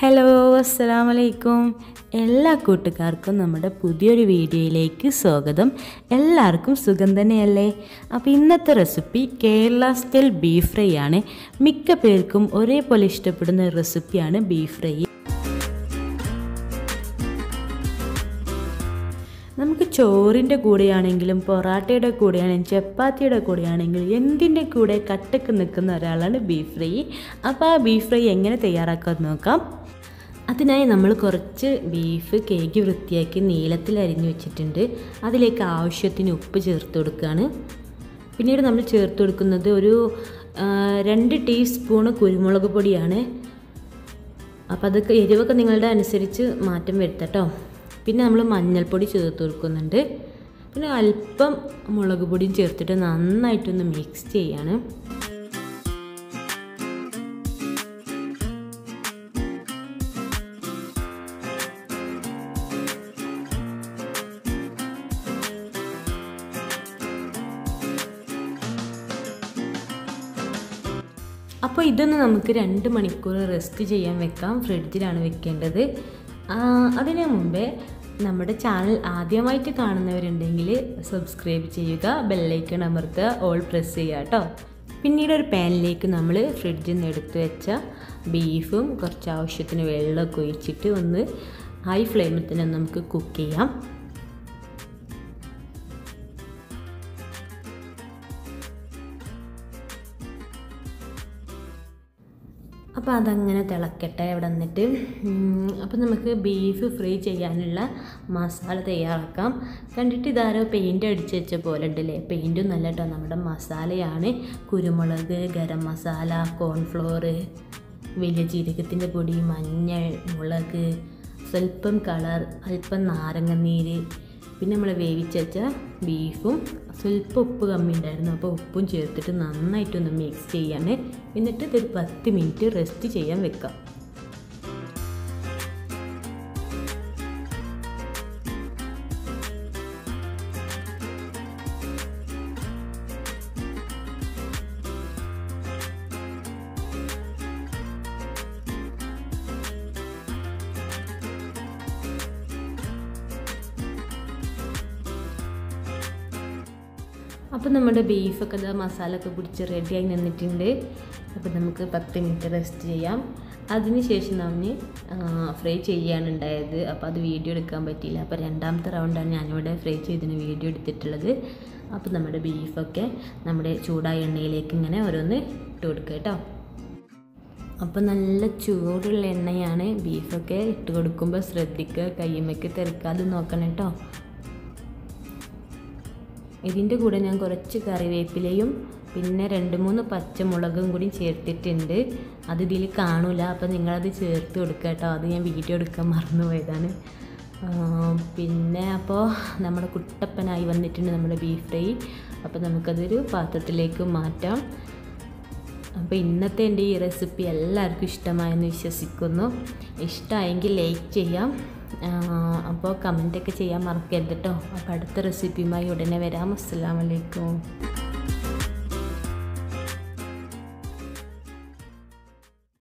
hello അസ്സലാമു അലൈക്കും എല്ലാ കൂട്ടുകാർക്കും നമ്മുടെ പുതിയൊരു വീഡിയോയിലേക്ക് സ്വാഗതം എല്ലാവർക്കും സുഖം തന്നെയല്ലേ അപ്പോൾ ഇന്നത്തെ recipe Kerala style beef fry ആണ് മിക്ക പേർക്കും ഒരേപോലെ ഇഷ്ടപ്പെടുന്ന റെസിപ്പിയാണ് ബീഫ് ഫ്രൈ നമുക്ക് ചോറിൻ്റെ കൂടെയാണെങ്കിലും പൊറാട്ടയുടെ കൂടെയാണെങ്കിലും ചപ്പാത്തിയുടെ കൂടെയാണെങ്കിലും എന്തിൻ്റെ കൂടെ കട്ടക്ക് നിൽക്കുന്ന ഒരാളാണ് ബീഫ് ഫ്രൈ അപ്പോൾ ആ ബീഫ് ഫ്രൈ എങ്ങനെ തയ്യാറാക്കാമെന്ന് നോക്കാം അതിനായി നമ്മൾ കുറച്ച് ബീഫ് കേക്ക് വൃത്തിയാക്കി നീളത്തിൽ അരിഞ്ഞു വെച്ചിട്ടുണ്ട് അതിലേക്ക് ആവശ്യത്തിന് ഉപ്പ് ചേർത്ത് കൊടുക്കുകയാണ് പിന്നീട് നമ്മൾ ചേർത്ത് കൊടുക്കുന്നത് ഒരു രണ്ട് ടീസ്പൂണ് കുരുമുളക് പൊടിയാണ് അപ്പോൾ അതൊക്കെ എരിവൊക്കെ നിങ്ങളുടെ അനുസരിച്ച് മാറ്റം വരുത്തട്ടോ പിന്നെ നമ്മൾ മഞ്ഞൾപ്പൊടി ചേർത്ത് കൊടുക്കുന്നുണ്ട് പിന്നെ അല്പം മുളക് പൊടിയും ചേർത്തിട്ട് നന്നായിട്ടൊന്ന് മിക്സ് ചെയ്യാണ് അപ്പോൾ ഇതൊന്ന് നമുക്ക് രണ്ട് മണിക്കൂർ റെസ്റ്റ് ചെയ്യാൻ വെക്കാം ഫ്രിഡ്ജിലാണ് വെക്കേണ്ടത് അതിനു മുമ്പേ നമ്മുടെ ചാനൽ ആദ്യമായിട്ട് കാണുന്നവരുണ്ടെങ്കിൽ സബ്സ്ക്രൈബ് ചെയ്യുക ബെല്ലൈക്കൺ അമർത്തുക ഓൾ പ്രസ് ചെയ്യുക കേട്ടോ പിന്നീട് ഒരു പാനിലേക്ക് നമ്മൾ ഫ്രിഡ്ജിൽ നിന്ന് എടുത്തു വെച്ച ബീഫും കുറച്ച് ആവശ്യത്തിന് വെള്ളമൊക്കെ ഒഴിച്ചിട്ട് ഒന്ന് ഹൈ ഫ്ലെയിമിൽ തന്നെ നമുക്ക് കുക്ക് ചെയ്യാം അപ്പോൾ അതങ്ങനെ തിളക്കട്ടെ ഇവിടെ വന്നിട്ട് അപ്പോൾ നമുക്ക് ബീഫ് ഫ്രൈ ചെയ്യാനുള്ള മസാല തയ്യാറാക്കാം കണ്ടിട്ട് ഇതാരോ പെയിൻറ്റ് അടിച്ച് വെച്ച പോലെ ഉണ്ടല്ലേ പെയിൻറ്റും നല്ല കേട്ടോ നമ്മുടെ മസാലയാണ് കുരുമുളക് ഗരം മസാല കോൺഫ്ലോർ വലിയ ജീരകത്തിൻ്റെ പൊടി മഞ്ഞൾ മുളക് സ്വല്പം കളർ അല്പം നാരങ്ങനീര് പിന്നെ നമ്മൾ വേവിച്ച് വെച്ച ബീഫും സ്വല്പം ഉപ്പ് കമ്മി ഉണ്ടായിരുന്നു അപ്പോൾ ഉപ്പും ചേർത്തിട്ട് നന്നായിട്ടൊന്ന് മിക്സ് ചെയ്യാണ് എന്നിട്ട് ഇതൊരു പത്ത് മിനിറ്റ് റെസ്റ്റ് ചെയ്യാൻ വെക്കാം അപ്പോൾ നമ്മുടെ ബീഫൊക്കെ ഇതാ മസാല ഒക്കെ പിടിച്ച് റെഡിയായി നിന്നിട്ടുണ്ട് അപ്പോൾ നമുക്ക് പത്ത് മിനിറ്റ് റെസ്റ്റ് ചെയ്യാം അതിനുശേഷം നമ്മൾ ഫ്രൈ ചെയ്യാണ് ഉണ്ടായത് അപ്പോൾ അത് വീഡിയോ എടുക്കാൻ പറ്റിയില്ല അപ്പോൾ രണ്ടാമത്തെ റൗണ്ടാണ് ഞാനിവിടെ ഫ്രൈ ചെയ്തതിന് വീഡിയോ എടുത്തിട്ടുള്ളത് അപ്പോൾ നമ്മുടെ ബീഫൊക്കെ നമ്മുടെ ചൂടായ എണ്ണയിലേക്ക് ഇങ്ങനെ ഓരോന്ന് ഇട്ട് കൊടുക്കുക കേട്ടോ അപ്പോൾ നല്ല ചൂടുള്ള എണ്ണയാണ് ബീഫൊക്കെ ഇട്ട് കൊടുക്കുമ്പോൾ ശ്രദ്ധിക്കുക കയ്യുമ്മയ്ക്ക് തെറിക്കാതെ നോക്കണം കേട്ടോ ഇതിൻ്റെ കൂടെ ഞാൻ കുറച്ച് കറിവേപ്പിലയും പിന്നെ രണ്ട് മൂന്ന് പച്ചമുളകും കൂടി ചേർത്തിട്ടുണ്ട് അത് ഇതിൽ കാണൂല അപ്പോൾ നിങ്ങളത് ചേർത്ത് കൊടുക്കുക കേട്ടോ അത് ഞാൻ വീഡിയോ എടുക്കാൻ മറന്നു പോയതാണ് പിന്നെ അപ്പോൾ നമ്മുടെ കുട്ടപ്പനായി വന്നിട്ടുണ്ട് നമ്മുടെ ബീഫ് ഫ്രൈ അപ്പോൾ നമുക്കതൊരു പാത്രത്തിലേക്ക് മാറ്റാം അപ്പോൾ ഇന്നത്തെ എൻ്റെ ഈ റെസിപ്പി എല്ലാവർക്കും ഇഷ്ടമായെന്ന് വിശ്വസിക്കുന്നു ഇഷ്ടമായെങ്കിൽ ലൈക്ക് ചെയ്യാം അപ്പോൾ കമൻറ്റൊക്കെ ചെയ്യാൻ മറക്കരുത് കേട്ടോ അപ്പോൾ അടുത്ത റെസിപ്പിയുമായി ഉടനെ വരാം അസ്സാം വലൈക്കും